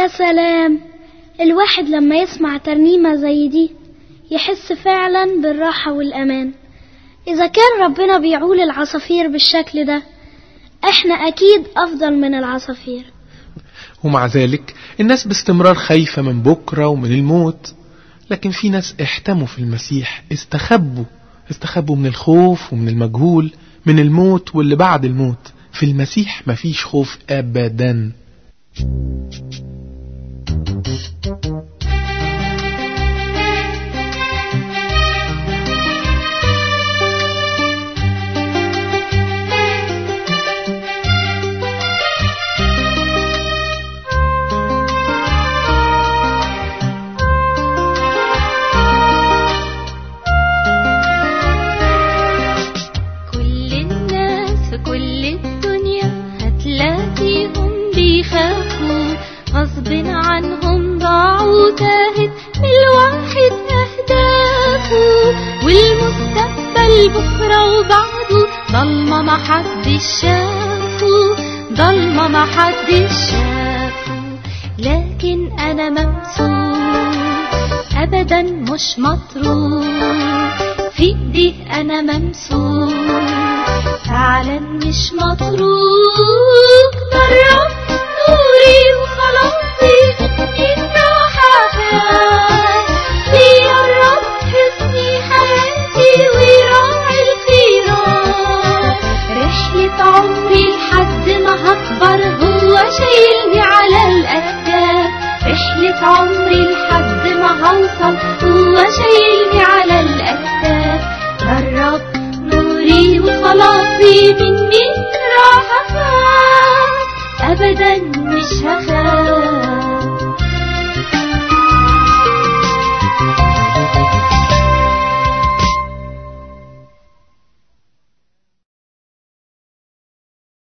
يا سلام الواحد لما يسمع ترنيمة زي دي يحس فعلا بالراحة والأمان إذا كان ربنا بيعول العصافير بالشكل ده احنا أكيد أفضل من العصافير ومع ذلك الناس باستمرار خايفة من بكرة ومن الموت لكن في ناس احتموا في المسيح استخبوا استخبوا من الخوف ومن المجهول من الموت واللي بعد الموت في المسيح مفيش خوف أبدا كل الناس في كل الدنيا هتلاقيهم بيخافوا غصب عنهم ضاعوا تاهت الواحد أهدافه والمستقبل بكرة وبعده ضلمة محدش شافه ضلمة محدش شافه لكن أنا ممسوك أبدا مش مطروح في ايدي انا ممسوك فعلا مش متروك جرب نوري وخلاصي الراحة خيال بيقرب حسني حياتي ويراعي الخيرات رحلة عمري لحد ما هكبر هو شايلني على الأكتاف رحلة عمري لحد ما هوصل هو شايلني على الأكتاف جرب نوري وخلاصي مني راح أخاف أبدا مش هخاف